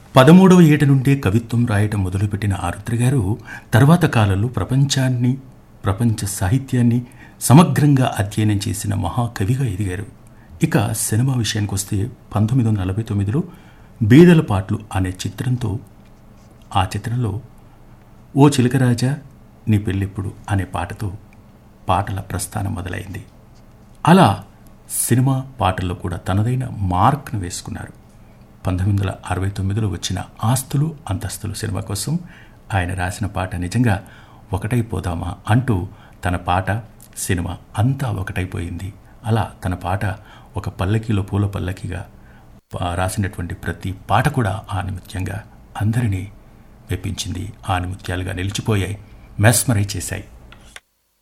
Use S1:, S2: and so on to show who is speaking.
S1: పదమూడవ ఏట నుండే కవిత్వం రాయటం మొదలుపెట్టిన ఆరుద్ర గారు తర్వాత కాలంలో ప్రపంచాన్ని ప్రపంచ సాహిత్యాన్ని సమగ్రంగా అధ్యయనం చేసిన మహాకవిగా ఎదిగారు ఇక సినిమా విషయానికి వస్తే పంతొమ్మిది వందల నలభై తొమ్మిదిలో బీదల పాటలు అనే చిత్రంతో ఆ చిత్రంలో ఓ చిలకరాజా నీ పెళ్ళెప్పుడు అనే పాటతో పాటల ప్రస్థానం మొదలైంది అలా సినిమా పాటల్లో కూడా తనదైన మార్క్ను వేసుకున్నారు పంతొమ్మిది వందల అరవై తొమ్మిదిలో వచ్చిన ఆస్తులు అంతస్తులు సినిమా కోసం ఆయన రాసిన పాట నిజంగా ఒకటైపోదామా అంటూ తన పాట సినిమా అంతా ఒకటైపోయింది అలా తన పాట ఒక పల్లకీలో పూల పల్లకిగా పా- రాసినటువంటి ప్రతి పాట కూడా ఆనిముత్యంగా అందరినీ మెప్పించింది ఆనిముత్యాలుగా నిలిచిపోయాయి మెస్మరై చేశాయి